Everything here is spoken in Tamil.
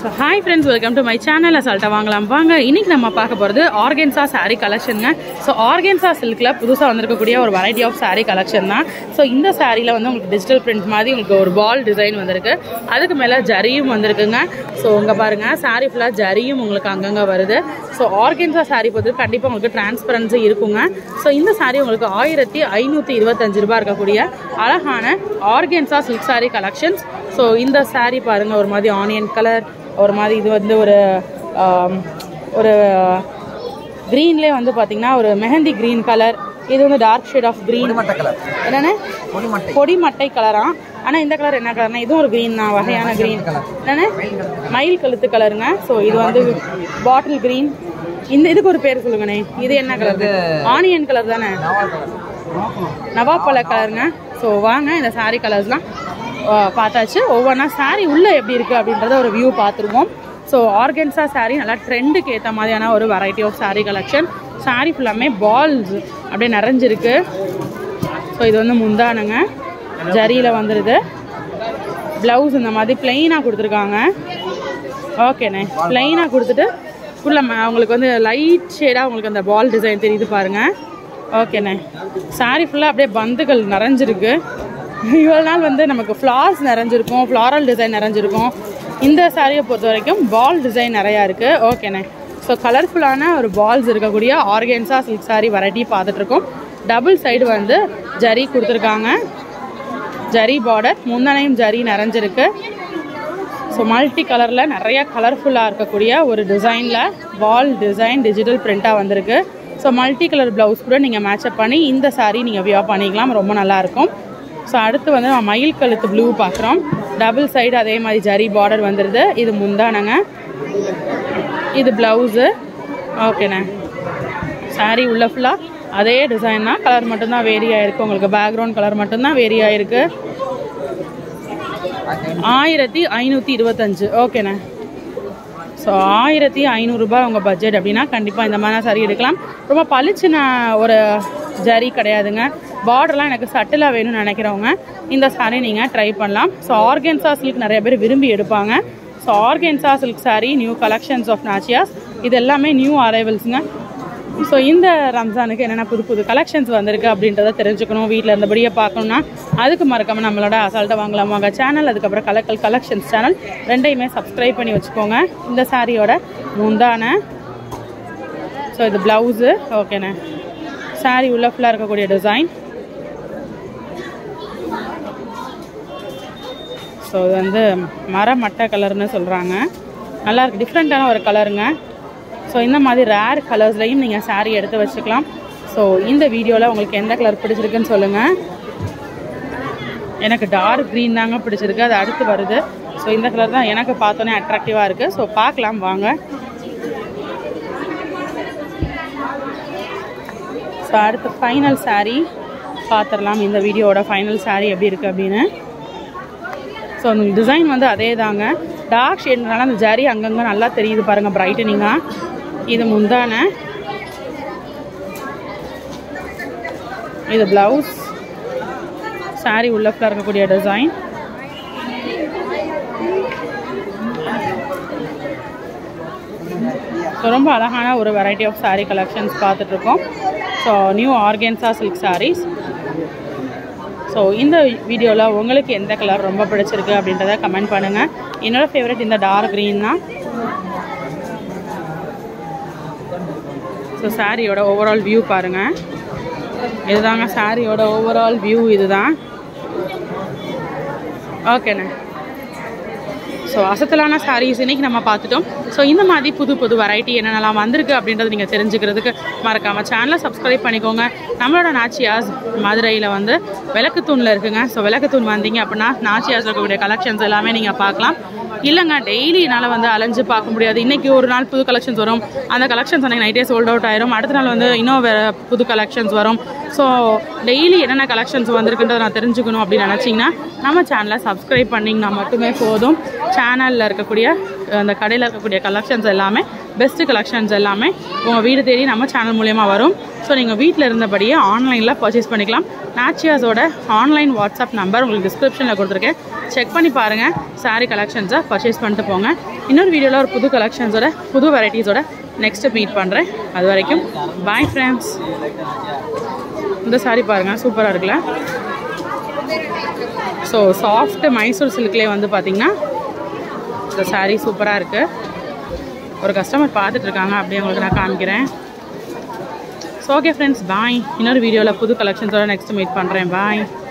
so hi friends welcome to my channel அசால்ட்டா வாங்கலாம் வாங்க இன்னைக்கு நம்ம பார்க்க போகிறது ஆர்கென்சா saree கலெக்ஷனுங்க ஸோ ஆர்கென்சா சில்கில் புதுசாக வந்திருக்கக்கூடிய ஒரு வெரைட்டி ஆஃப் saree கலெக்ஷன் தான் ஸோ இந்த சாரியில் வந்து உங்களுக்கு டிஜிட்டல் பிரிண்ட் மாதிரி உங்களுக்கு ஒரு பால் டிசைன் வந்திருக்கு அதுக்கு மேலே ஜரியும் வந்திருக்குங்க ஸோ உங்க பாருங்க saree ஃபுல்லாக ஜரியும் உங்களுக்கு அங்கங்கே வருது ஸோ ஆர்கென்சா saree பொறுத்து கண்டிப்பாக உங்களுக்கு டிரான்ஸ்பரன்சி இருக்குங்க ஸோ இந்த saree உங்களுக்கு ஆயிரத்தி ஐநூற்றி இருபத்தஞ்சு ரூபாய் இருக்கக்கூடிய அழகான organza silk saree collections so இந்த saree பாருங்க ஒரு மாதிரி ஆனியன் கலர் ஒரு மாதிரி இது வந்து ஒரு ஆம், ஒரு க்ரீன்லேயே வந்து பார்த்தீங்கன்னா ஒரு மெஹந்தி க்ரீன் கலர் இது வந்து டார்க் ஷேட் ஆஃப் க்ரீன் மட்டை கலர் என்னென்ன பொடி மட்டை பொடி மட்டை கலரா ஆனால் இந்த கலர் என்ன கலர்னா இதுவும் ஒரு க்ரீன் தான் வகையான க்ரீன் என்னென்ன மயில் கழுத்து கலருங்க ஸோ இது வந்து பாட்டில் க்ரீன் இந்த இதுக்கு ஒரு பேர் சொல்லுங்கண்ணே இது என்ன கலர் ஆனியன் கலர் தானே நாவல் கலர் நவாப் பழ கலருங்க ஸோ வாங்க இந்த saree கலர்ஸ்லாம் பார்த்தாச்சு ஒவ்வொன்றா saree உள்ளே எப்படி இருக்குது அப்படின்றத ஒரு வியூ பார்த்துருவோம் ஸோ ஆர்கன்ஸா saree நல்லா ட்ரெண்டுக்கு ஏற்ற மாதிரியான ஒரு variety of saree collection saree ஃபுல்லாமே பால்ஸ் அப்படியே நிறைஞ்சிருக்கு ஸோ இது வந்து முந்தானுங்க ஜரியில் வந்துடுது ப்ளவுஸ் இந்த மாதிரி பிளெயினாக கொடுத்துருக்காங்க ஓகேண்ணே பிளெயினாக கொடுத்துட்டு ஃபுல்லாக அவங்களுக்கு வந்து லைட் ஷேடாக உங்களுக்கு அந்த பால் டிசைன் தெரியுது பாருங்கள் ஓகேண்ணே saree ஃபுல்லாக அப்படியே பந்துகள் நிறைஞ்சிருக்கு இவ்வளோ நாள் வந்து நமக்கு ஃப்ளார்ஸ் நிறைஞ்சிருக்கும் ஃப்ளாரல் டிசைன் நிறைஞ்சிருக்கும் இந்த சாரியை பொறுத்த வரைக்கும் பால் டிசைன் நிறையா இருக்குது ஓகேண்ணே ஸோ கலர்ஃபுல்லான ஒரு பால்ஸ் இருக்கக்கூடிய ஆர்கென்ஸா சில்க் saree வெரைட்டி பார்த்துட்ருக்கோம் டபுள் சைடு வந்து ஜரி கொடுத்துருக்காங்க ஜரி பார்டர் முந்தனையும் ஜரி நிறைஞ்சிருக்கு ஸோ மல்டி கலரில் நிறைய கலர்ஃபுல்லாக இருக்கக்கூடிய ஒரு டிசைனில் வால் டிசைன் டிஜிட்டல் பிரிண்ட்டாக வந்திருக்கு ஸோ மல்டி கலர் ப்ளவுஸ் கூட நீங்கள் மேட்சப் பண்ணி இந்த saree நீங்கள் வியர் பண்ணிக்கலாம் ரொம்ப நல்லாயிருக்கும் ஸோ அடுத்து வந்து நம்ம மயில் கழுத்து ப்ளூ பார்க்குறோம் டபுள் சைடு அதே மாதிரி ஜரி பார்டர் வந்துடுது இது முந்தானங்க இது ப்ளவுஸு ஓகேண்ணே saree உள்ள ஃபுல்லாக அதே டிசைன் தான் கலர் மட்டும்தான் வேரி ஆயிருக்கு உங்களுக்கு பேக்ரவுண்ட் கலர் மட்டும்தான் வேரி ஆயிருக்கு ஆயிரத்தி ஐநூற்றி இருபத்தஞ்சு ஓகேண்ணே ஸோ ஆயிரத்தி ஐநூறுரூபா உங்கள் பட்ஜெட் அப்படின்னா கண்டிப்பாக இந்த மாதிரி சரி எடுக்கலாம் ரொம்ப பளிச்சுன ஒரு ஜரி கிடையாதுங்க பார்டர்லாம் எனக்கு சட்டிலாக வேணும்னு நினைக்கிறவங்க இந்த saree நீங்கள் ட்ரை பண்ணலாம் ஸோ ஆர்கென்சா சில்க் நிறைய பேர் விரும்பி எடுப்பாங்க so organza silk saree new collections of Nachiyas இது எல்லாமே நியூ அரைவல்ஸுங்க ஸோ இந்த ரம்ஜானுக்கு என்னென்ன புது புது கலெக்ஷன்ஸ் வந்திருக்கு அப்படின்றத தெரிஞ்சுக்கணும் வீட்டில் இருந்தபடியே பார்க்கணும்னா அதுக்கு மறக்காம நம்மளோட அசால்ட்டாக வாங்கலாம் வாங்க சேனல் அதுக்கப்புறம் கலக்கல் கலெக்ஷன்ஸ் சேனல் ரெண்டையுமே சப்ஸ்கிரைப் பண்ணி வச்சுக்கோங்க இந்த சாரியோட முந்தான ஸோ இது ப்ளவுஸு ஓகேண்ணே சாரி உள்ள ஃபுல்லாக இருக்கக்கூடிய டிசைன் ஸோ இது வந்து மர மட்டை கலர்னு சொல்கிறாங்க நல்லா இருக்கு டிஃப்ரெண்ட்டான ஒரு கலருங்க ஸோ இந்த மாதிரி ரேர் கலர்ஸ்லையும் நீங்கள் saree எடுத்து வச்சுக்கலாம் ஸோ இந்த வீடியோவில் உங்களுக்கு எந்த கலர் பிடிச்சிருக்குன்னு சொல்லுங்கள் எனக்கு டார்க் க்ரீன் தாங்க பிடிச்சிருக்கு அது அடுத்து வருது ஸோ இந்த கலர் தான் எனக்கு பார்த்தோன்னே அட்ராக்டிவாக இருக்குது ஸோ பார்க்கலாம் வாங்க ஸோ அடுத்து ஃபைனல் saree பார்த்துடலாம் இந்த வீடியோவோட ஃபைனல் saree எப்படி இருக்குது அப்படின்னு ஸோ அந்த டிசைன் வந்து அதே தாங்க டார்க் ஷேட்னால அந்த ஜரி அங்கங்கே நல்லா தெரியுது பாருங்கள் பிரைட்டனிங்காக இது முந்தான இது ப்ளவுஸ் saree உள்ள ஃபுல்லாக இருக்கக்கூடிய டிசைன் ஸோ ரொம்ப அழகான ஒரு வெரைட்டி ஆஃப் saree கலெக்ஷன்ஸ் பார்த்துட்ருக்கோம் so new organza silk sarees so இந்த வீடியோவில் உங்களுக்கு எந்த கலர் ரொம்ப பிடிச்சிருக்கு அப்படின்றத கமெண்ட் பண்ணுங்கள் என்னோட ஃபேவரட் இந்த டார்க் க்ரீன் தான் ஸோ சாரியோட ஓவரால் வியூ பாருங்கள் இதுதாங்க சாரியோட ஓவரால் வியூ இதுதான் ஓகேண்ணே ஸோ அசத்தலான சாரீஸ் இன்னைக்கு நம்ம பார்த்துட்டோம் ஸோ இந்த மாதிரி புது புது வெரைட்டி என்னென்னலாம் வந்திருக்கு அப்படின்றத நீங்கள் தெரிஞ்சுக்கிறதுக்கு மறக்காமல் சேனலை சப்ஸ்கிரைப் பண்ணிக்கோங்க நம்மளோட நாச்சியாஸ் மதுரையில் வந்து விளக்குத்தூணில் இருக்குங்க ஸோ விளக்குத்தூண் வந்தீங்க அப்படின்னா நாச்சியாஸ் இருக்கக்கூடிய கலெக்ஷன்ஸ் எல்லாமே நீங்கள் பார்க்கலாம் இல்லைங்க டெய்லி என்னால் வந்து அலைஞ்சு பார்க்க முடியாது இன்றைக்கி ஒரு நாள் புது கலெக்ஷன்ஸ் வரும் அந்த கலெக்ஷன்ஸ் அன்றைக்கி நைட்டே சோல்ட் அவுட் ஆயிரும் அடுத்த நாள் வந்து இன்னும் வேறு புது கலெக்ஷன்ஸ் வரும் ஸோ டெய்லி என்னென்ன கலெக்ஷன்ஸ் வந்திருக்குன்றதை நான் தெரிஞ்சுக்கணும் அப்படின்னு நினச்சிங்கன்னா நம்ம சேனலை சப்ஸ்கிரைப் பண்ணிங்கன்னா மட்டுமே போதும் சேனலில் இருக்கக்கூடிய அந்த கடையில் இருக்கக்கூடிய கலெக்ஷன்ஸ் எல்லாமே பெஸ்ட்டு கலெக்ஷன்ஸ் எல்லாமே உங்கள் வீடு தேடி நம்ம சேனல் மூலயமா வரும் ஸோ நீங்கள் வீட்டில் இருந்தபடியே ஆன்லைனில் பர்ச்சேஸ் பண்ணிக்கலாம் நாச்சியாஸோட ஆன்லைன் வாட்ஸ்அப் நம்பர் உங்களுக்கு டிஸ்கிரிப்ஷனில் கொடுத்துருக்கேன் செக் பண்ணி பாருங்கள் saree கலெக்ஷன்ஸை பர்ச்சேஸ் பண்ணிட்டு போங்க இன்னொரு வீடியோவில் ஒரு புது கலெக்ஷன்ஸோட புது வெரைட்டிஸோட நெக்ஸ்ட்டு மீட் பண்ணுறேன் அது வரைக்கும் பாய் ஃப்ரெண்ட்ஸ் இந்த saree பாருங்கள் சூப்பராக இருக்குல்ல ஸோ சாஃப்ட் மைசூர் சில்க்லேயே வந்து பார்த்தீங்கன்னா இந்த saree சூப்பராக இருக்குது ஒரு கஸ்டமர் பார்த்துட்டு இருக்காங்க அப்படியே உங்களுக்கு நான் காமிக்கிறேன் ஸோ ஓகே ஃப்ரெண்ட்ஸ் பாய் இன்னொரு வீடியோவில் புது கலெக்ஷன்ஸோட நெக்ஸ்ட் மீட் பண்ணுறேன் பாய்